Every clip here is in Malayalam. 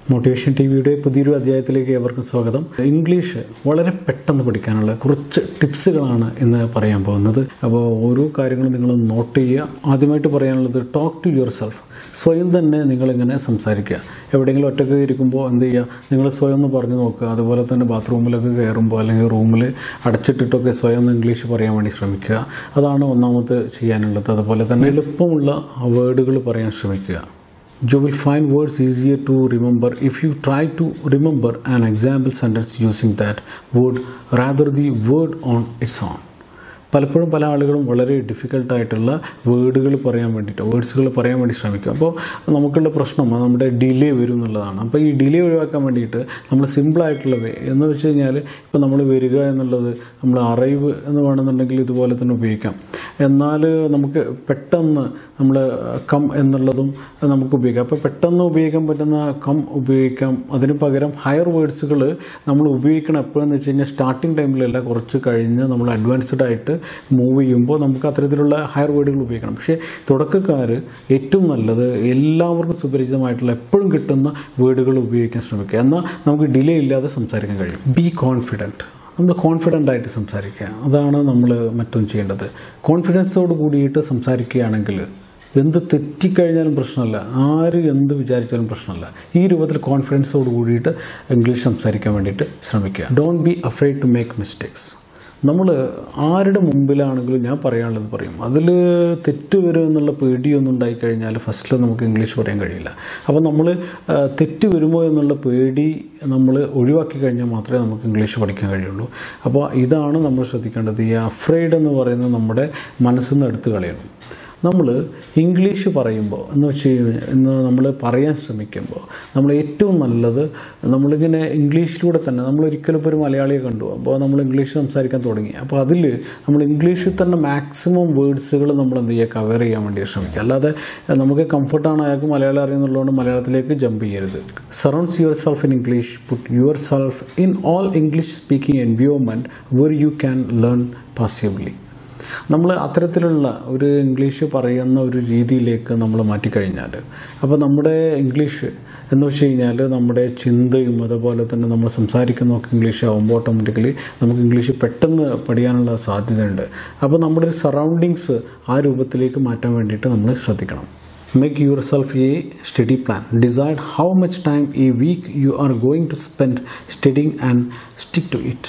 മോട്ടിവേഷൻ ടി വിയുടെ പുതിയൊരു അധ്യായത്തിലേക്ക് ഏവർക്കും സ്വാഗതം ഇംഗ്ലീഷ് വളരെ പെട്ടെന്ന് പഠിക്കാനുള്ള കുറച്ച് ടിപ്സുകളാണ് ഇന്ന് പറയാൻ പോകുന്നത് അപ്പോൾ ഓരോ കാര്യങ്ങളും നിങ്ങൾ നോട്ട് ചെയ്യുക ആദ്യമായിട്ട് പറയാനുള്ളത് ടോക്ക് ടു യുവർ സെൽഫ് സ്വയം തന്നെ നിങ്ങളിങ്ങനെ സംസാരിക്കുക എവിടെയെങ്കിലും ഒറ്റയ്ക്ക് ഇരിക്കുമ്പോൾ എന്ത് ചെയ്യുക നിങ്ങൾ സ്വയം ഒന്ന് പറഞ്ഞു നോക്കുക അതുപോലെ തന്നെ ബാത്റൂമിലൊക്കെ കയറുമ്പോൾ അല്ലെങ്കിൽ റൂമിൽ അടച്ചിട്ടിട്ടൊക്കെ സ്വയം ഒന്ന് ഇംഗ്ലീഷ് പറയാൻ വേണ്ടി ശ്രമിക്കുക അതാണ് ഒന്നാമത് ചെയ്യാനുള്ളത് അതുപോലെ തന്നെ എളുപ്പമുള്ള വേർഡുകൾ പറയാൻ ശ്രമിക്കുക You will find words easier to remember if you try to remember an example sentence using that word rather the word on its own. പലപ്പോഴും പല ആളുകളും വളരെ ഡിഫിക്കൽട്ടായിട്ടുള്ള വേർഡുകൾ പറയാൻ വേണ്ടിയിട്ട് വേർഡ്സുകൾ പറയാൻ വേണ്ടി ശ്രമിക്കും അപ്പോൾ നമുക്കുള്ള പ്രശ്നം നമ്മുടെ ഡിലേ വരും എന്നുള്ളതാണ് അപ്പോൾ ഈ ഡിലേ ഒഴിവാക്കാൻ വേണ്ടിയിട്ട് നമ്മൾ സിമ്പിളായിട്ടുള്ള വേ എന്ന് വെച്ച് കഴിഞ്ഞാൽ ഇപ്പോൾ നമ്മൾ വരിക എന്നുള്ളത് നമ്മൾ അറൈവ് എന്ന് വേണമെന്നുണ്ടെങ്കിൽ ഇതുപോലെ തന്നെ ഉപയോഗിക്കാം എന്നാൽ നമുക്ക് പെട്ടെന്ന് നമ്മൾ കം എന്നുള്ളതും നമുക്ക് ഉപയോഗിക്കാം അപ്പോൾ പെട്ടെന്ന് ഉപയോഗിക്കാൻ പറ്റുന്ന കം ഉപയോഗിക്കാം അതിന് പകരം ഹയർ വേർഡ്സുകൾ നമ്മൾ ഉപയോഗിക്കണം എപ്പോഴെന്ന് വെച്ച് കഴിഞ്ഞാൽ സ്റ്റാർട്ടിങ് ടൈമിലല്ല കുറച്ച് കഴിഞ്ഞ് നമ്മൾ അഡ്വാൻസ്ഡ് ആയിട്ട് മൂവ് ചെയ്യുമ്പോൾ നമുക്ക് അത്തരത്തിലുള്ള ഹയർ വേർഡുകൾ ഉപയോഗിക്കണം പക്ഷേ തുടക്കക്കാർ ഏറ്റവും നല്ലത് എല്ലാവർക്കും സുപരിചിതമായിട്ടുള്ള എപ്പോഴും കിട്ടുന്ന വേർഡുകൾ ഉപയോഗിക്കാൻ ശ്രമിക്കുക എന്നാൽ നമുക്ക് ഡിലേ ഇല്ലാതെ സംസാരിക്കാൻ കഴിയും ബി കോൺഫിഡൻറ്റ് നമ്മൾ കോൺഫിഡൻ്റ് ആയിട്ട് സംസാരിക്കുക അതാണ് നമ്മൾ മറ്റൊന്നും ചെയ്യേണ്ടത് കോൺഫിഡൻസോട് കൂടിയിട്ട് സംസാരിക്കുകയാണെങ്കിൽ എന്ത് തെറ്റിക്കഴിഞ്ഞാലും പ്രശ്നമല്ല ആര് എന്ത് വിചാരിച്ചാലും പ്രശ്നമല്ല ഈ രൂപത്തിൽ കോൺഫിഡൻസോട് കൂടിയിട്ട് ഇംഗ്ലീഷ് സംസാരിക്കാൻ വേണ്ടിയിട്ട് ശ്രമിക്കുക don't be afraid to make mistakes നമ്മൾ ആരുടെ മുമ്പിലാണെങ്കിലും ഞാൻ പറയാനുള്ളത് പറയും അതിൽ തെറ്റ് വരും എന്നുള്ള പേടിയൊന്നും ഉണ്ടായിക്കഴിഞ്ഞാൽ ഫസ്റ്റിൽ നമുക്ക് ഇംഗ്ലീഷ് പറയാൻ കഴിയില്ല അപ്പോൾ നമ്മൾ തെറ്റ് വരുമോ എന്നുള്ള പേടി നമ്മൾ ഒഴിവാക്കി കഴിഞ്ഞാൽ മാത്രമേ നമുക്ക് ഇംഗ്ലീഷ് പഠിക്കാൻ കഴിയുള്ളൂ അപ്പോൾ ഇതാണ് നമ്മൾ ശ്രദ്ധിക്കേണ്ടത് ഈ അഫ്രൈഡ് എന്ന് പറയുന്നത് നമ്മുടെ മനസ്സിൽ നിന്ന് എടുത്തു കളയണം നമ്മൾ ഇംഗ്ലീഷ് പറയുമ്പോൾ എന്ന് വെച്ച് കഴിഞ്ഞാൽ ഇന്ന് നമ്മൾ പറയാൻ ശ്രമിക്കുമ്പോൾ നമ്മൾ ഏറ്റവും നല്ലത് നമ്മളിങ്ങനെ ഇംഗ്ലീഷിലൂടെ തന്നെ നമ്മൾ ഒരിക്കലും ഇപ്പോൾ ഒരു മലയാളിയെ കണ്ടു അപ്പോൾ നമ്മൾ ഇംഗ്ലീഷ് സംസാരിക്കാൻ തുടങ്ങി അപ്പോൾ അതിൽ നമ്മൾ ഇംഗ്ലീഷിൽ തന്നെ മാക്സിമം വേർഡ്സുകൾ നമ്മൾ എന്ത് ചെയ്യുക കവർ ചെയ്യാൻ വേണ്ടി ശ്രമിക്കുക അല്ലാതെ നമുക്ക് കംഫർട്ടാണ് അയാൾക്ക് മലയാളം അറിയുന്നുള്ളതുകൊണ്ട് മലയാളത്തിലേക്ക് ജമ്പ് ചെയ്യരുത് surrounds yourself in English put yourself in all English speaking environment where you can learn possibly നമ്മൾ അത്തരത്തിലുള്ള ഒരു ഇംഗ്ലീഷ് പറയുന്ന ഒരു രീതിയിലേക്ക് നമ്മൾ മാറ്റിക്കഴിഞ്ഞാൽ അപ്പോൾ നമ്മുടെ ഇംഗ്ലീഷ് എന്ന് വെച്ച് കഴിഞ്ഞാൽ നമ്മുടെ ചിന്തയും അതുപോലെ തന്നെ നമ്മൾ സംസാരിക്കുന്നതൊക്കെ ഇംഗ്ലീഷ് ആകുമ്പോൾ ഓട്ടോമാറ്റിക്കലി നമുക്ക് ഇംഗ്ലീഷ് പെട്ടെന്ന് പഠിക്കാനുള്ള സാധ്യതയുണ്ട് അപ്പോൾ നമ്മുടെ ഒരു സറൗണ്ടിങ്സ് ആ രൂപത്തിലേക്ക് മാറ്റാൻ വേണ്ടിയിട്ട് നമ്മൾ ശ്രദ്ധിക്കണം make yourself a study plan decide how much time a week you are going to spend studying and stick to it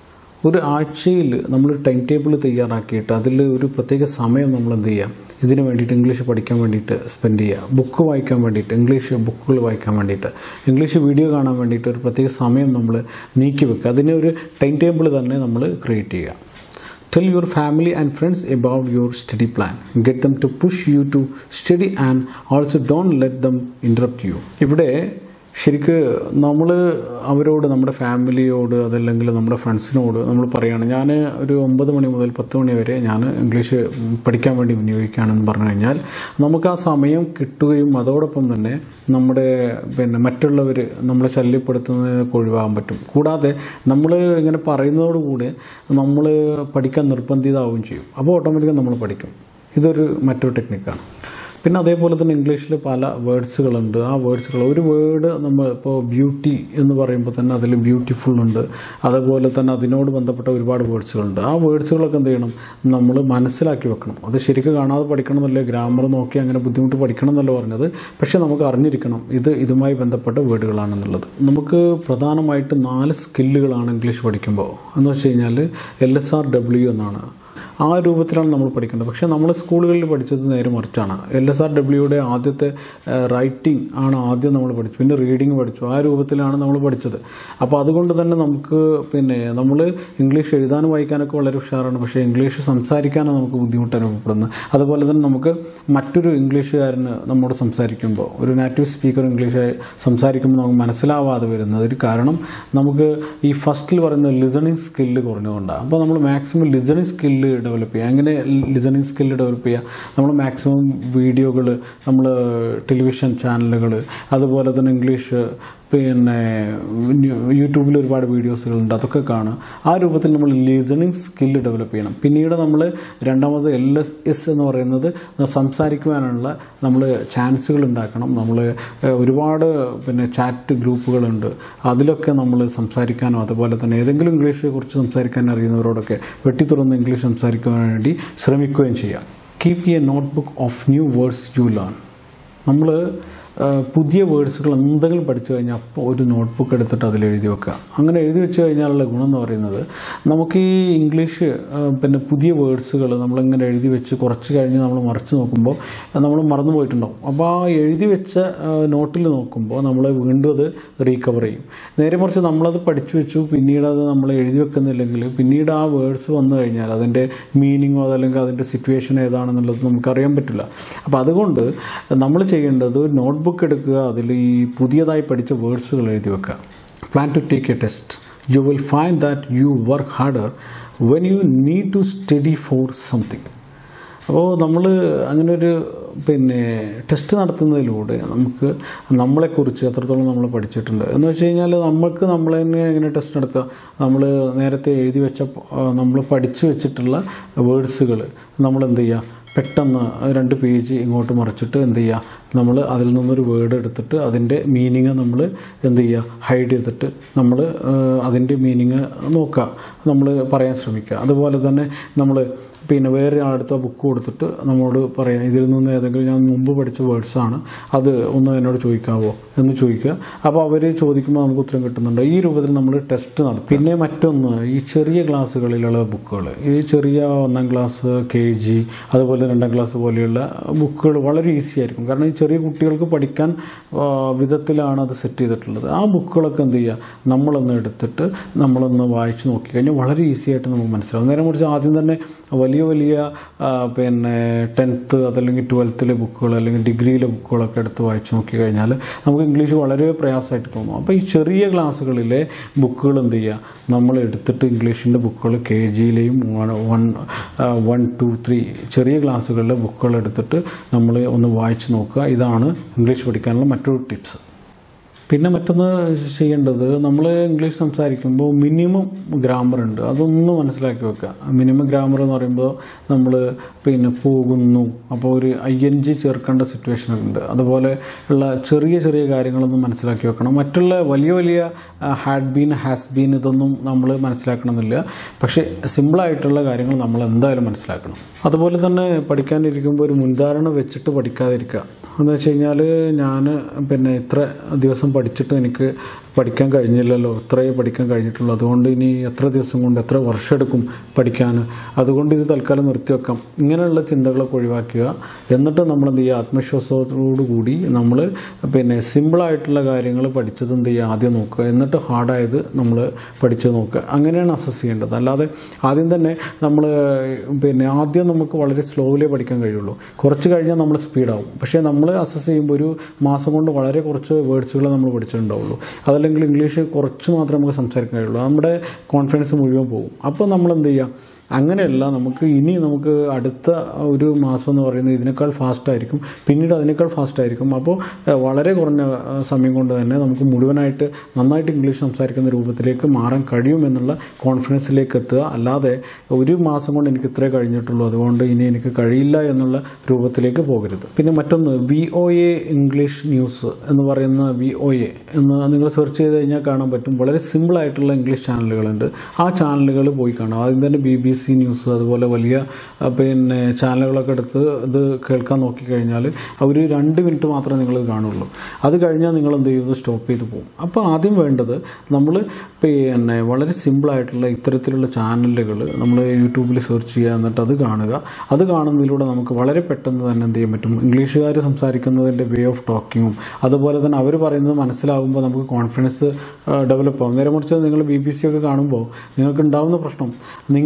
ഒരു ആഴ്ചയിൽ നമ്മൾ ടൈം ടേബിൾ തയ്യാറാക്കിയിട്ട് അതിൽ ഒരു പ്രത്യേക സമയം നമ്മൾ എന്ത് ചെയ്യുക ഇതിന് വേണ്ടിയിട്ട് ഇംഗ്ലീഷ് പഠിക്കാൻ വേണ്ടിയിട്ട് സ്പെൻഡ് ചെയ്യുക ബുക്ക് വായിക്കാൻ വേണ്ടിയിട്ട് ഇംഗ്ലീഷ് ബുക്കുകൾ വായിക്കാൻ വേണ്ടിയിട്ട് ഇംഗ്ലീഷ് വീഡിയോ കാണാൻ വേണ്ടിയിട്ട് ഒരു പ്രത്യേക സമയം നമ്മൾ നീക്കി വെക്കുക അതിന് ഒരു ടൈം ടേബിൾ തന്നെ നമ്മൾ ക്രിയേറ്റ് ചെയ്യുക tell your family and friends about your study plan get them to push you to study and also don't let them interrupt you ഇവിടെ ശരിക്ക് നമ്മൾ അവരോട് നമ്മുടെ ഫാമിലിയോട് അതല്ലെങ്കിൽ നമ്മുടെ ഫ്രണ്ട്സിനോട് നമ്മൾ പറയുകയാണ് ഞാൻ ഒരു ഒമ്പത് മണി മുതൽ പത്ത് മണി വരെ ഞാൻ ഇംഗ്ലീഷ് പഠിക്കാൻ വേണ്ടി വിനിയോഗിക്കുകയാണെന്ന് പറഞ്ഞു കഴിഞ്ഞാൽ നമുക്ക് ആ സമയം കിട്ടുകയും അതോടൊപ്പം തന്നെ നമ്മുടെ പിന്നെ മറ്റുള്ളവർ നമ്മളെ ശല്യപ്പെടുത്തുന്നതൊക്കെ ഒഴിവാകാൻ പറ്റും കൂടാതെ നമ്മൾ ഇങ്ങനെ പറയുന്നതോടുകൂടി നമ്മൾ പഠിക്കാൻ നിർബന്ധിതാവുകയും ചെയ്യും അപ്പോൾ ഓട്ടോമാറ്റിക്കായി നമ്മൾ പഠിക്കും ഇതൊരു മറ്റൊരു ടെക്നിക്കാണ് പിന്നെ അതേപോലെ തന്നെ ഇംഗ്ലീഷിൽ പല വേർഡ്സുകളുണ്ട് ആ വേർഡ്സുകൾ ഒരു വേർഡ് നമ്മൾ ഇപ്പോൾ ബ്യൂട്ടി എന്ന് പറയുമ്പോൾ തന്നെ അതിൽ ബ്യൂട്ടിഫുൾ ഉണ്ട് അതുപോലെ തന്നെ അതിനോട് ബന്ധപ്പെട്ട ഒരുപാട് വേർഡ്സുകളുണ്ട് ആ വേർഡ്സുകളൊക്കെ എന്ത് ചെയ്യണം നമ്മൾ മനസ്സിലാക്കി വെക്കണം അത് ശരിക്കും കാണാതെ പഠിക്കണം എന്നല്ല ഗ്രാമർ നോക്കി അങ്ങനെ ബുദ്ധിമുട്ട് പഠിക്കണം എന്നല്ല പറഞ്ഞത് പക്ഷേ നമുക്ക് അറിഞ്ഞിരിക്കണം ഇത് ഇതുമായി ബന്ധപ്പെട്ട വേർഡുകളാണെന്നുള്ളത് നമുക്ക് പ്രധാനമായിട്ട് നാല് സ്കില്ലുകളാണ് ഇംഗ്ലീഷ് പഠിക്കുമ്പോൾ എന്ന് വെച്ച് കഴിഞ്ഞാൽ എൽ എസ് ആർ ഡബ്ല്യു എന്നാണ് ആ രൂപത്തിലാണ് നമ്മൾ പഠിക്കേണ്ടത് പക്ഷേ നമ്മൾ സ്കൂളുകളിൽ പഠിച്ചത് നേരെ മറിച്ചാണ് എൽ എസ് ആർ ഡബ്ല്യുടെ ആദ്യത്തെ റൈറ്റിംഗ് ആണ് ആദ്യം നമ്മൾ പഠിച്ചു പിന്നെ റീഡിങ് പഠിച്ചു ആ രൂപത്തിലാണ് നമ്മൾ പഠിച്ചത് അപ്പോൾ അതുകൊണ്ട് തന്നെ നമുക്ക് പിന്നെ നമ്മൾ ഇംഗ്ലീഷ് എഴുതാനും വായിക്കാനൊക്കെ വളരെ ഉഷാറാണ് പക്ഷേ ഇംഗ്ലീഷ് സംസാരിക്കാനാണ് നമുക്ക് ബുദ്ധിമുട്ട് അനുഭവപ്പെടുന്നത് അതുപോലെ തന്നെ നമുക്ക് മറ്റൊരു ഇംഗ്ലീഷുകാരന് നമ്മോട് സംസാരിക്കുമ്പോൾ ഒരു നാറ്റീവ് സ്പീക്കർ ഇംഗ്ലീഷ് സംസാരിക്കുമ്പോൾ നമുക്ക് മനസ്സിലാവാതെ വരുന്നത് ഒരു കാരണം നമുക്ക് ഈ ഫസ്റ്റിൽ പറയുന്ന ലിസണിങ് സ്കില്ല് കുറഞ്ഞുകൊണ്ടാണ് അപ്പോൾ നമ്മൾ മാക്സിമം ലിസണിങ് സ്കില്ല് ഡെവലപ്പ് ചെയ്യുക അങ്ങനെ ലിസണിങ് സ്കില്ല് ഡെവലപ്പ് ചെയ്യുക നമ്മൾ മാക്സിമം വീഡിയോകൾ നമ്മൾ ടെലിവിഷൻ ചാനലുകൾ അതുപോലെ തന്നെ ഇംഗ്ലീഷ് പിന്നെ യൂട്യൂബിൽ ഒരുപാട് വീഡിയോസുകളുണ്ട് അതൊക്കെ കാണുക ആ രൂപത്തിൽ നമ്മൾ ലിസണിങ് സ്കില്ല് ഡെവലപ്പ് ചെയ്യണം പിന്നീട് നമ്മൾ രണ്ടാമത് എൽ എസ് എസ് എന്ന് പറയുന്നത് സംസാരിക്കുവാനുള്ള നമ്മൾ ചാൻസുകൾ ഉണ്ടാക്കണം നമ്മൾ ഒരുപാട് പിന്നെ ചാറ്റ് ഗ്രൂപ്പുകളുണ്ട് അതിലൊക്കെ നമ്മൾ സംസാരിക്കാനോ അതുപോലെ തന്നെ ഏതെങ്കിലും ഇംഗ്ലീഷെ കുറിച്ച് സംസാരിക്കാൻ അറിയുന്നവരോടൊക്കെ വെട്ടിത്തുറന്ന് ഇംഗ്ലീഷ് സംസാരിക്കുവാൻ വേണ്ടി ശ്രമിക്കുകയും ചെയ്യാം keep a notebook of new words you learn നമ്മൾ പുതിയ വേർഡ്സുകൾ എന്തെങ്കിലും പഠിച്ചു കഴിഞ്ഞാൽ അപ്പോൾ ഒരു നോട്ട് ബുക്ക് എടുത്തിട്ട് അതിൽ എഴുതി വെക്കുക അങ്ങനെ എഴുതി വെച്ച് കഴിഞ്ഞാലുള്ള ഗുണം എന്ന് പറയുന്നത് നമുക്ക് ഈ ഇംഗ്ലീഷ് ആ, പിന്നെ പുതിയ വേർഡ്സുകൾ നമ്മളിങ്ങനെ എഴുതി വെച്ച് കുറച്ച് കഴിഞ്ഞ് നമ്മൾ മറിച്ച് നോക്കുമ്പോൾ നമ്മൾ മറന്നു പോയിട്ടുണ്ടാവും അപ്പോൾ ആ എഴുതി വെച്ച നോട്ടിൽ നോക്കുമ്പോൾ നമ്മൾ വീണ്ടും അത് റീകവർ ചെയ്യും നേരെ മറിച്ച് നമ്മളത് പഠിച്ചു വെച്ചു പിന്നീട് അത് നമ്മൾ എഴുതി വെക്കുന്നില്ലെങ്കിൽ പിന്നീട് ആ വേർഡ്സ് വന്നു കഴിഞ്ഞാൽ അതിൻ്റെ മീനിങ്ങോ അതല്ലെങ്കിൽ അതിൻ്റെ സിറ്റുവേഷൻ ഏതാണെന്നുള്ളത് നമുക്കറിയാൻ പറ്റില്ല അപ്പോൾ അതുകൊണ്ട് നമ്മൾ ചെയ്യേണ്ടത് നോട്ട്ബുക്ക് എടുക്കുക അതിൽ ഈ പുതിയതായി പഠിച്ച വേർഡ്സുകൾ എഴുതി വെക്കുക plan to take a test you will find that you work harder when you need to study for something അപ്പോൾ നമ്മൾ അങ്ങനെ ഒരു പിന്നെ ടെസ്റ്റ് നടത്തുന്നതിലൂടെ നമുക്ക് നമ്മളെക്കുറിച്ച് എത്രത്തോളം നമ്മൾ പഠിച്ചിട്ടുണ്ട് എന്ന് വെച്ച് കഴിഞ്ഞാൽ നമുക്ക് നമ്മൾ തന്നെ എങ്ങനെ ടെസ്റ്റ് നടത്തുക നമ്മൾ നേരത്തെ എഴുതി വെച്ച നമ്മൾ പഠിച്ചു വെച്ചിട്ടുള്ള വേർഡ്സുകൾ നമ്മൾ എന്ത് ചെയ്യുക പെട്ടെന്ന് രണ്ട് പേജ് ഇങ്ങോട്ട് മറിച്ചിട്ട് എന്ത് ചെയ്യുക നമ്മൾ അതിൽ നിന്നൊരു വേർഡ് എടുത്തിട്ട് അതിൻ്റെ മീനിങ് നമ്മൾ എന്ത് ചെയ്യുക ഹൈഡ് ചെയ്തിട്ട് നമ്മൾ അതിൻ്റെ മീനിങ് നോക്കുക നമ്മൾ പറയാൻ ശ്രമിക്കുക അതുപോലെ തന്നെ നമ്മൾ പിന്നെ വേറെ അടുത്ത ബുക്ക് കൊടുത്തിട്ട് നമ്മോട് പറയാം ഇതിൽ നിന്ന് ഏതെങ്കിലും ഞാൻ മുമ്പ് പഠിച്ച വേർഡ്സാണ് അത് ഒന്ന് എന്നോട് ചോദിക്കാവോ എന്ന് ചോദിക്കുക അപ്പോൾ അവർ ചോദിക്കുമ്പോൾ നമുക്ക് ഉത്തരം കിട്ടുന്നുണ്ട് ഈ രൂപത്തിൽ നമ്മൾ ടെസ്റ്റ് നടത്തും പിന്നെ മറ്റൊന്ന് ഈ ചെറിയ ക്ലാസ്സുകളിലുള്ള ബുക്കുകൾ ഈ ചെറിയ ഒന്നാം ക്ലാസ് കെ ജി അതുപോലെ രണ്ടാം ക്ലാസ് പോലെയുള്ള ബുക്കുകൾ വളരെ ഈസി ആയിരിക്കും കാരണം ഈ ചെറിയ കുട്ടികൾക്ക് പഠിക്കാൻ ആ, വിധത്തിലാണ് അത് സെറ്റ് ചെയ്തിട്ടുള്ളത് ആ ബുക്കുകളൊക്കെ എന്ത് ചെയ്യുക നമ്മളൊന്ന് എടുത്തിട്ട് നമ്മളൊന്ന് വായിച്ച് നോക്കിക്കഴിഞ്ഞാൽ വളരെ ഈസി ആയിട്ട് നമുക്ക് മനസ്സിലാവും നേരെ മറിച്ച് ആദ്യം തന്നെ വലിയ വലിയ ആ, പിന്നെ ടെൻത്ത് അതല്ലെങ്കിൽ ട്വൽത്തിലെ ബുക്കുകൾ അല്ലെങ്കിൽ ഡിഗ്രിയിലെ ബുക്കുകളൊക്കെ എടുത്ത് വായിച്ച് നോക്കിക്കഴിഞ്ഞാൽ നമുക്ക് ഇംഗ്ലീഷ് വളരെ പ്രയാസമായിട്ട് തോന്നും അപ്പോൾ ഈ ചെറിയ ക്ലാസ്സുകളിലെ ബുക്കുകൾ എന്ത് ചെയ്യുക നമ്മൾ എടുത്തിട്ട് ഇംഗ്ലീഷിൻ്റെ ബുക്കുകൾ കെ ജിയിലെയും വൺ വൺ ടു ത്രീ ചെറിയ ക്ലാസ്സുകളിലെ ബുക്കുകൾ എടുത്തിട്ട് നമ്മൾ ഒന്ന് വായിച്ച് നോക്കുക ഇതാണ് ഇംഗ്ലീഷ് പഠിക്കാനുള്ള മറ്റൊരു ടിപ്സ് പിന്നെ മറ്റൊന്ന് ചെയ്യേണ്ടത് നമ്മൾ ഇംഗ്ലീഷ് സംസാരിക്കുമ്പോൾ മിനിമം ഗ്രാമർ ഉണ്ട് അതൊന്ന് മനസ്സിലാക്കി വെക്കുക മിനിമം ഗ്രാമർ എന്ന് പറയുമ്പോൾ നമ്മൾ പിന്നെ പോകുന്നു അപ്പോൾ ഒരു ഐ എൻ ജി ചേർക്കേണ്ട സിറ്റുവേഷൻ ഉണ്ട് അതുപോലെ ഉള്ള ചെറിയ ചെറിയ കാര്യങ്ങളൊന്നും മനസ്സിലാക്കി വെക്കണം മറ്റുള്ള വലിയ വലിയ ഹാഡ് ബീൻ ഹാസ് ബീൻ ഇതൊന്നും നമ്മൾ മനസ്സിലാക്കണമെന്നില്ല പക്ഷേ സിമ്പിളായിട്ടുള്ള കാര്യങ്ങൾ നമ്മൾ എന്തായാലും മനസ്സിലാക്കണം അതുപോലെ തന്നെ പഠിക്കാനിരിക്കുമ്പോൾ ഒരു മുൻധാരണ വെച്ചിട്ട് പഠിക്കാതിരിക്കുക എന്ന് വെച്ച് കഴിഞ്ഞാൽ ഞാൻ പിന്നെ ഇത്ര ദിവസം പഠിച്ചിട്ട് എനിക്ക് പഠിക്കാൻ കഴിഞ്ഞില്ലല്ലോ ഇത്രയേ പഠിക്കാൻ കഴിഞ്ഞിട്ടുള്ളൂ അതുകൊണ്ട് ഇനി എത്ര ദിവസം കൊണ്ട് എത്ര വർഷം എടുക്കും പഠിക്കാൻ അതുകൊണ്ട് ഇത് തൽക്കാലം നിർത്തിവെക്കാം ഇങ്ങനെയുള്ള ചിന്തകളൊക്കെ ഒഴിവാക്കുക എന്നിട്ട് നമ്മൾ എന്ത് ചെയ്യുക ആത്മവിശ്വാസത്തോടു കൂടി നമ്മൾ പിന്നെ സിമ്പിളായിട്ടുള്ള കാര്യങ്ങൾ പഠിച്ചത് എന്ത് ചെയ്യുക ആദ്യം നോക്കുക എന്നിട്ട് ഹാർഡായത് നമ്മൾ പഠിച്ച് നോക്കുക അങ്ങനെയാണ് അസസ് ചെയ്യേണ്ടത് അല്ലാതെ ആദ്യം തന്നെ നമ്മൾ പിന്നെ ആദ്യം നമുക്ക് വളരെ സ്ലോയിലേ പഠിക്കാൻ കഴിയുള്ളൂ കുറച്ച് കഴിഞ്ഞാൽ നമ്മൾ സ്പീഡാവും പക്ഷേ നമ്മൾ അസസ് ചെയ്യുമ്പോൾ ഒരു മാസം കൊണ്ട് വളരെ കുറച്ച് വേർഡ്സുകൾ നമ്മൾ പഠിച്ചിട്ടുണ്ടാവുള്ളൂ അതല്ലെങ്കിൽ ഇംഗ്ലീഷ് കുറച്ച് മാത്രമേ നമുക്ക് സംസാരിക്കാൻ കഴിയുള്ളൂ നമ്മുടെ കോൺഫിഡൻസ് മുഴുവൻ പോകും അപ്പോൾ നമ്മൾ എന്ത് ചെയ്യുക അങ്ങനെയല്ല നമുക്ക് ഇനി നമുക്ക് അടുത്ത ഒരു മാസം എന്ന് പറയുന്നത് ഇതിനേക്കാൾ ഫാസ്റ്റ് ആയിരിക്കും പിന്നീട് അതിനേക്കാൾ ഫാസ്റ്റ് ആയിരിക്കും അപ്പോൾ ഏഹ്, വളരെ കുറഞ്ഞ ഏഹ്, സമയം കൊണ്ട് തന്നെ നമുക്ക് മുഴുവനായിട്ട് നന്നായിട്ട് ഇംഗ്ലീഷ് സംസാരിക്കുന്ന രൂപത്തിലേക്ക് മാറാൻ കഴിയുമെന്നുള്ള കോൺഫിഡൻസിലേക്ക് എത്തുക അല്ലാതെ ഒരു മാസം കൊണ്ട് എനിക്ക് ഇത്രേ കഴിഞ്ഞിട്ടുള്ളൂ അതുകൊണ്ട് ഇനി എനിക്ക് കഴിയില്ല എന്നുള്ള രൂപത്തിലേക്ക് പോകരുത് പിന്നെ മറ്റൊന്ന് V O A English news എന്ന് പറയുന്ന വി ഒ എ എന്ന് നിങ്ങൾ സെർച്ച് ചെയ്ത് കഴിഞ്ഞാൽ കാണാൻ പറ്റും വളരെ സിമ്പിളായിട്ടുള്ള ഇംഗ്ലീഷ് ചാനലുകളുണ്ട് ആ ചാനലുകൾ പോയി കാണാം ആദ്യം തന്നെ ബി ബി സി ന്യൂസ് അതുപോലെ വലിയ ആ, പിന്നെ ചാനലുകളൊക്കെ എടുത്ത് ഇത് കേൾക്കാൻ നോക്കിക്കഴിഞ്ഞാൽ അവർ രണ്ട് മിനിറ്റ് മാത്രമേ നിങ്ങൾ കാണുള്ളൂ അത് കഴിഞ്ഞാൽ നിങ്ങൾ എന്ത് ചെയ്യുന്നത് സ്റ്റോപ്പ് ചെയ്ത് പോകും അപ്പോൾ ആദ്യം വേണ്ടത് നമ്മൾ പിന്നെ വളരെ സിമ്പിളായിട്ടുള്ള ഇത്തരത്തിലുള്ള ചാനലുകൾ നമ്മൾ യൂട്യൂബിൽ സെർച്ച് ചെയ്യുക എന്നിട്ട് അത് കാണുക അത് കാണുന്നതിലൂടെ നമുക്ക് വളരെ പെട്ടെന്ന് തന്നെ എന്ത് ചെയ്യാൻ പറ്റും ഇംഗ്ലീഷുകാർ സംസാരിക്കുന്നതിൻ്റെ വേ ഓഫ് ടോക്കിങ്ങും അതുപോലെ തന്നെ അവർ പറയുന്നത് മനസ്സിലാകുമ്പോൾ നമുക്ക് കോൺഫിഡൻസ് ഡെവലപ്പ് ആകും നേരെ മറിച്ച് നിങ്ങൾ ബി ബി സി ഒക്കെ കാണുമ്പോൾ നിങ്ങൾക്ക് ഉണ്ടാകുന്ന പ്രശ്നം നിങ്ങൾ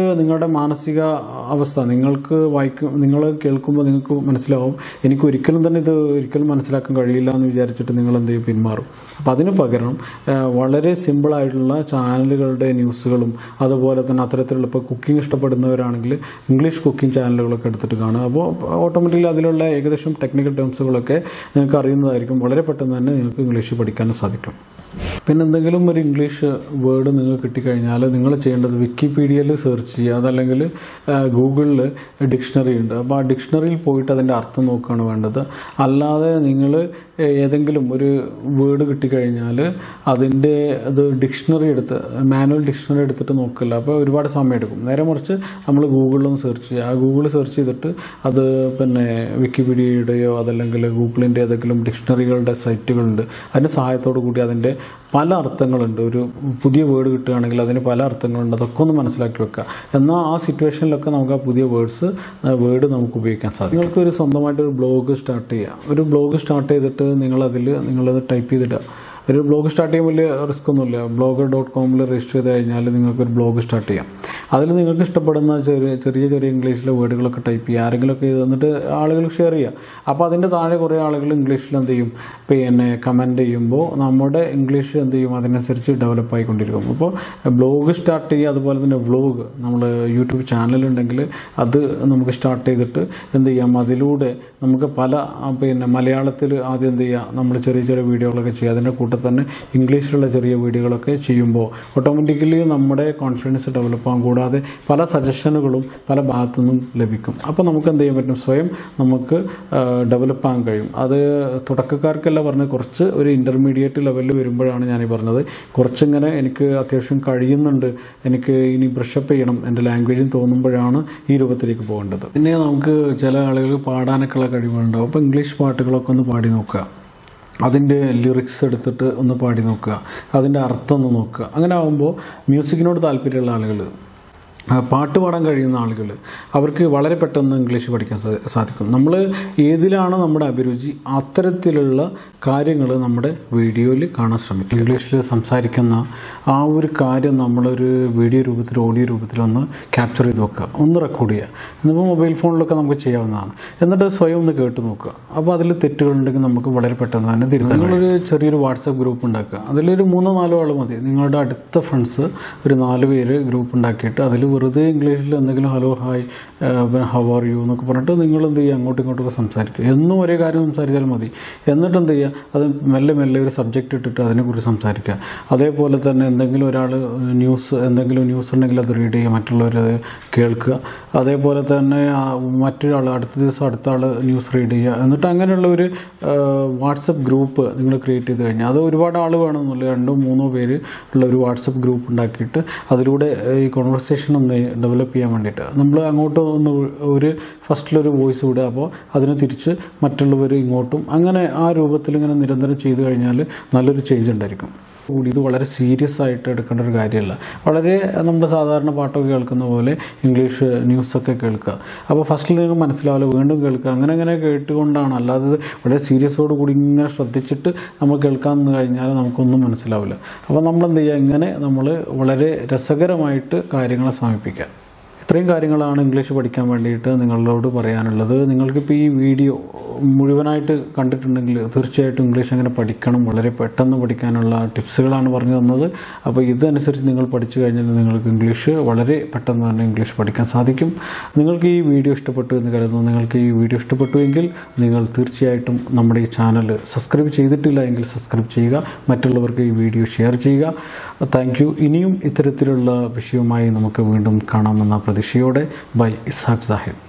നിങ്ങളുടെ മാനസിക അവസ്ഥ നിങ്ങൾക്ക് വായിക്കും നിങ്ങൾ കേൾക്കുമ്പോൾ നിങ്ങൾക്ക് മനസ്സിലാവും എനിക്ക് ഒരിക്കലും തന്നെ ഇത് ഒരിക്കലും മനസ്സിലാക്കാൻ കഴിയില്ല എന്ന് വിചാരിച്ചിട്ട് നിങ്ങൾ എന്ത് ചെയ്യും പിന്മാറും അപ്പം അതിന് പകരം ആ, വളരെ സിമ്പിളായിട്ടുള്ള ചാനലുകളുടെ ന്യൂസുകളും അതുപോലെ തന്നെ അത്തരത്തിലുള്ള ഇപ്പോൾ കുക്കിംഗ് ഇഷ്ടപ്പെടുന്നവരാണെങ്കിൽ ഇംഗ്ലീഷ് കുക്കിംഗ് ചാനലുകളൊക്കെ എടുത്തിട്ട് കാണുക അപ്പോൾ ഓട്ടോമാറ്റിക്കലി അതിലുള്ള ഏകദേശം ടെക്നിക്കൽ ടേംസുകളൊക്കെ നിങ്ങൾക്ക് അറിയുന്നതായിരിക്കും വളരെ പെട്ടെന്ന് തന്നെ നിങ്ങൾക്ക് ഇംഗ്ലീഷ് പഠിക്കാനും സാധിക്കും പിന്നെ എന്തെങ്കിലും ഒരു ഇംഗ്ലീഷ് വേർഡ് നിങ്ങൾക്ക് കിട്ടിക്കഴിഞ്ഞാൽ നിങ്ങൾ ചെയ്യേണ്ടത് വിക്കിപീഡിയയിൽ സെർച്ച് ചെയ്യുക അതല്ലെങ്കിൽ ഗൂഗിളിൽ ഡിക്ഷണറി ഉണ്ട് അപ്പോൾ ആ ഡിക്ഷണറിയിൽ പോയിട്ട് അതിൻ്റെ അർത്ഥം നോക്കുകയാണ് വേണ്ടത് അല്ലാതെ നിങ്ങൾ ഏതെങ്കിലും ഒരു വേർഡ് കിട്ടിക്കഴിഞ്ഞാൽ അതിൻ്റെ അത് ഡിക്ഷണറി എടുത്ത് മാനുവൽ ഡിക്ഷണറി എടുത്തിട്ട് നോക്കില്ല അപ്പോൾ ഒരുപാട് സമയം എടുക്കും നേരെ മറിച്ച് നമ്മൾ ഗൂഗിളിലൊന്ന് സെർച്ച് ചെയ്യുക ആ ഗൂഗിൾ സെർച്ച് ചെയ്തിട്ട് അത് പിന്നെ വിക്കിപീഡിയയുടെയോ അതല്ലെങ്കിൽ ഗൂഗിളിൻ്റെ ഏതെങ്കിലും ഡിക്ഷണറികളുടെ സൈറ്റുകളുണ്ട് അതിൻ്റെ സഹായത്തോടു കൂടി അതിൻ്റെ പല അർത്ഥങ്ങളുണ്ട് ഒരു പുതിയ വേർഡ് കിട്ടുകയാണെങ്കിൽ അതിന് പല അർത്ഥങ്ങളുണ്ട് അതൊക്കെ ഒന്ന് മനസ്സിലാക്കി വെക്കുക എന്നാൽ ആ സിറ്റുവേഷനിലൊക്കെ നമുക്ക് ആ പുതിയ വേർഡ്സ് വേർഡ് നമുക്ക് ഉപയോഗിക്കാൻ സാധിക്കും നിങ്ങൾക്ക് ഒരു സ്വന്തമായിട്ട് ഒരു ബ്ലോഗ് സ്റ്റാർട്ട് ചെയ്യാം ഒരു ബ്ലോഗ് സ്റ്റാർട്ട് ചെയ്തിട്ട് നിങ്ങളതിൽ നിങ്ങളത് ടൈപ്പ് ചെയ്തിടുക ഒരു ബ്ലോഗ് സ്റ്റാർട്ട് ചെയ്യാൻ വലിയ റിസ്ക് ഒന്നുമില്ല ബ്ലോഗർ ഡോട്ട് കോമിൽ രജിസ്റ്റർ ചെയ്ത് കഴിഞ്ഞാൽ നിങ്ങൾക്ക് ഒരു ബ്ലോഗ് സ്റ്റാർട്ട് ചെയ്യാം അതിൽ നിങ്ങൾക്ക് ഇഷ്ടപ്പെടുന്ന ചെറിയ ചെറിയ ചെറിയ ഇംഗ്ലീഷിലെ വേർഡുകളൊക്കെ ടൈപ്പ് ചെയ്യുക ആരെങ്കിലുമൊക്കെ ഇത് എന്നിട്ട് ആളുകൾക്ക് ഷെയർ ചെയ്യുക അപ്പോൾ അതിൻ്റെ താഴെ കുറേ ആളുകൾ ഇംഗ്ലീഷിൽ എന്ത് ചെയ്യും പിന്നെ കമൻറ്റ് ചെയ്യുമ്പോൾ നമ്മുടെ ഇംഗ്ലീഷ് എന്ത് ചെയ്യും അതിനനുസരിച്ച് ഡെവലപ്പ് ആയിക്കൊണ്ടിരിക്കും അപ്പോൾ ബ്ലോഗ് സ്റ്റാർട്ട് ചെയ്യുക അതുപോലെ തന്നെ വ്ലോഗ് നമ്മൾ യൂട്യൂബ് ചാനലുണ്ടെങ്കിൽ അത് നമുക്ക് സ്റ്റാർട്ട് ചെയ്തിട്ട് എന്ത് ചെയ്യാം അതിലൂടെ നമുക്ക് പല ആ, പിന്നെ മലയാളത്തിൽ ആദ്യം എന്ത് ചെയ്യുക നമ്മൾ ചെറിയ ചെറിയ വീഡിയോകളൊക്കെ ചെയ്യുക അതിൻ്റെ കൂട്ടത്തിൽ തന്നെ ഇംഗ്ലീഷിലുള്ള ചെറിയ വീഡിയോകളൊക്കെ ചെയ്യുമ്പോൾ ഓട്ടോമാറ്റിക്കലി നമ്മുടെ കോൺഫിഡൻസ് ഡെവലപ്പ് ആകും കൂടാതെ പല സജഷനുകളും പല ഭാഗത്തു നിന്നും ലഭിക്കും അപ്പോൾ നമുക്ക് എന്ത് ചെയ്യാൻ പറ്റും സ്വയം നമുക്ക് ഡെവലപ്പ് ആകാൻ കഴിയും അത് തുടക്കക്കാർക്കല്ല പറഞ്ഞ് കുറച്ച് ഒരു ഇൻ്റർമീഡിയറ്റ് ലെവലിൽ വരുമ്പോഴാണ് ഞാൻ ഈ പറഞ്ഞത് കുറച്ചിങ്ങനെ എനിക്ക് അത്യാവശ്യം കഴിയുന്നുണ്ട് എനിക്ക് ഇനി ബ്രഷപ്പ് ചെയ്യണം എൻ്റെ ലാംഗ്വേജിൽ തോന്നുമ്പോഴാണ് ഈ രൂപത്തിലേക്ക് പോകേണ്ടത് പിന്നെ നമുക്ക് ചില ആളുകൾ പാടാനൊക്കെയുള്ള കഴിവുണ്ടാവും അപ്പോൾ ഇംഗ്ലീഷ് പാട്ടുകളൊക്കെ ഒന്ന് പാടി നോക്കുക അതിൻ്റെ ലിറിക്സ് എടുത്തിട്ട് ഒന്ന് പാടി നോക്കുക അതിൻ്റെ അർത്ഥം ഒന്ന് നോക്കുക അങ്ങനെ ആകുമ്പോൾ മ്യൂസിക്കിനോട് താല്പര്യമുള്ള ആളുകൾ ആ, പാട്ട് പാടാൻ കഴിയുന്ന ആളുകൾ അവർക്ക് വളരെ പെട്ടെന്ന് ഇംഗ്ലീഷ് പഠിക്കാൻ സാ- സാധിക്കും നമ്മൾ ഏതിലാണ് നമ്മുടെ അഭിരുചി അത്തരത്തിലുള്ള കാര്യങ്ങൾ നമ്മുടെ വീഡിയോയിൽ കാണാൻ ശ്രമിക്കും ഇംഗ്ലീഷിൽ സംസാരിക്കുന്ന ആ ഒരു കാര്യം നമ്മളൊരു വീഡിയോ രൂപത്തിൽ ഓഡിയോ രൂപത്തിലൊന്ന് ക്യാപ്ചർ ചെയ്ത് വെക്കുക ഒന്ന് റെക്കോർഡ് ചെയ്യുക എന്നിപ്പോൾ മൊബൈൽ ഫോണിലൊക്കെ നമുക്ക് ചെയ്യാവുന്നതാണ് എന്നിട്ട് സ്വയം ഒന്ന് കേട്ട് നോക്കുക അപ്പോൾ അതിൽ തെറ്റുകളുണ്ടെങ്കിൽ നമുക്ക് വളരെ പെട്ടെന്ന് തന്നെ തിരുത്താൻ നിങ്ങളൊരു ചെറിയൊരു വാട്സപ്പ് ഗ്രൂപ്പ് ഉണ്ടാക്കുക അതിലൊരു മൂന്നോ നാലോ ആൾ മതി നിങ്ങളുടെ അടുത്ത ഫ്രണ്ട്സ് ഒരു നാല് പേര് ഗ്രൂപ്പ് ഉണ്ടാക്കിയിട്ട് അതിൽ വെറുതെ ഇംഗ്ലീഷിൽ എന്തെങ്കിലും hello hi how are you എന്നൊക്കെ പറഞ്ഞിട്ട് നിങ്ങൾ എന്ത് ചെയ്യുക അങ്ങോട്ടും ഇങ്ങോട്ടൊക്കെ സംസാരിക്കുക എന്നും ഒരേ കാര്യം സംസാരിച്ചാൽ മതി എന്നിട്ട് എന്ത് ചെയ്യുക അത് മെല്ലെ മെല്ലെ ഒരു സബ്ജക്റ്റ് ഇട്ടിട്ട് അതിനെക്കുറിച്ച് സംസാരിക്കുക അതേപോലെ തന്നെ എന്തെങ്കിലും ഒരാൾ ന്യൂസ് എന്തെങ്കിലും ന്യൂസ് ഉണ്ടെങ്കിൽ അത് റീഡ് ചെയ്യുക മറ്റുള്ളവരത് കേൾക്കുക അതേപോലെ തന്നെ ആ മറ്റൊരാൾ അടുത്ത ദിവസം അടുത്ത ആൾ ന്യൂസ് റീഡ് ചെയ്യുക എന്നിട്ട് അങ്ങനെയുള്ള ഒരു വാട്സപ്പ് ഗ്രൂപ്പ് നിങ്ങൾ ക്രിയേറ്റ് ചെയ്ത് കഴിഞ്ഞാൽ അത് ഒരുപാട് ആൾ വേണമെന്നില്ല രണ്ടോ മൂന്നോ പേര് ഉള്ള ഒരു വാട്സപ്പ് ഗ്രൂപ്പ് ഉണ്ടാക്കിയിട്ട് അതിലൂടെ ഏഹ്, ഈ കോൺവെർസേഷൻ ഒന്ന് ഡെവലപ്പ് ചെയ്യാൻ വേണ്ടിയിട്ട് നമ്മൾ അങ്ങോട്ട് ഒന്ന് ഒരു ഫസ്റ്റിലൊരു വോയിസ് വിടുക അപ്പോൾ അതിന് തിരിച്ച് മറ്റുള്ളവർ ഇങ്ങോട്ടും അങ്ങനെ ആ രൂപത്തിൽ ഇങ്ങനെ നിരന്തരം ചെയ്തു കഴിഞ്ഞാൽ നല്ലൊരു ചേഞ്ച് ഉണ്ടായിരിക്കും കൂടി ഇത് വളരെ സീരിയസ് ആയിട്ട് എടുക്കേണ്ട ഒരു കാര്യമല്ല വളരെ നമ്മൾ സാധാരണ പാട്ടൊക്കെ കേൾക്കുന്ന പോലെ ഇംഗ്ലീഷ് ന്യൂസൊക്കെ കേൾക്കുക അപ്പോൾ ഫസ്റ്റിൽ നിങ്ങൾക്ക് മനസ്സിലാവില്ല വീണ്ടും കേൾക്കുക അങ്ങനെ അങ്ങനെ കേട്ടുകൊണ്ടാണ് അല്ലാതെ ഇത് വളരെ സീരിയസോട് കൂടി ഇങ്ങനെ ശ്രദ്ധിച്ചിട്ട് നമ്മൾ കേൾക്കാൻ നിന്ന് കഴിഞ്ഞാൽ നമുക്കൊന്നും മനസ്സിലാവില്ല അപ്പോൾ നമ്മൾ എന്ത് ചെയ്യുക ഇങ്ങനെ നമ്മൾ വളരെ രസകരമായിട്ട് കാര്യങ്ങളെ സമീപിക്കുക ഇത്രയും കാര്യങ്ങളാണ് ഇംഗ്ലീഷ് പഠിക്കാൻ വേണ്ടിയിട്ട് നിങ്ങളോട് പറയാനുള്ളത് നിങ്ങൾക്കിപ്പോൾ ഈ വീഡിയോ മുഴുവനായിട്ട് കണ്ടിട്ടുണ്ടെങ്കിൽ തീർച്ചയായിട്ടും ഇംഗ്ലീഷ് എങ്ങനെ പഠിക്കണം വളരെ പെട്ടെന്ന് പഠിക്കാനുള്ള ടിപ്സുകളാണ് പറഞ്ഞു തന്നത് അപ്പോൾ ഇതനുസരിച്ച് നിങ്ങൾ പഠിച്ചു കഴിഞ്ഞാൽ നിങ്ങൾക്ക് ഇംഗ്ലീഷ് വളരെ പെട്ടെന്ന് തന്നെ ഇംഗ്ലീഷ് പഠിക്കാൻ സാധിക്കും നിങ്ങൾക്ക് ഈ വീഡിയോ ഇഷ്ടപ്പെട്ടു എന്ന് കരുതുന്നു നിങ്ങൾക്ക് ഈ വീഡിയോ ഇഷ്ടപ്പെട്ടു എങ്കിൽ നിങ്ങൾ തീർച്ചയായിട്ടും നമ്മുടെ ഈ ചാനൽ സബ്സ്ക്രൈബ് ചെയ്തിട്ടില്ല എങ്കിൽ സബ്സ്ക്രൈബ് ചെയ്യുക മറ്റുള്ളവർക്ക് ഈ വീഡിയോ ഷെയർ ചെയ്യുക താങ്ക് യു ഇനിയും ഇത്തരത്തിലുള്ള വിഷയവുമായി നമുക്ക് വീണ്ടും കാണാമെന്ന പ്രതീക്ഷയോടെ ബൈ ഇസാഖ് സാഹിബ്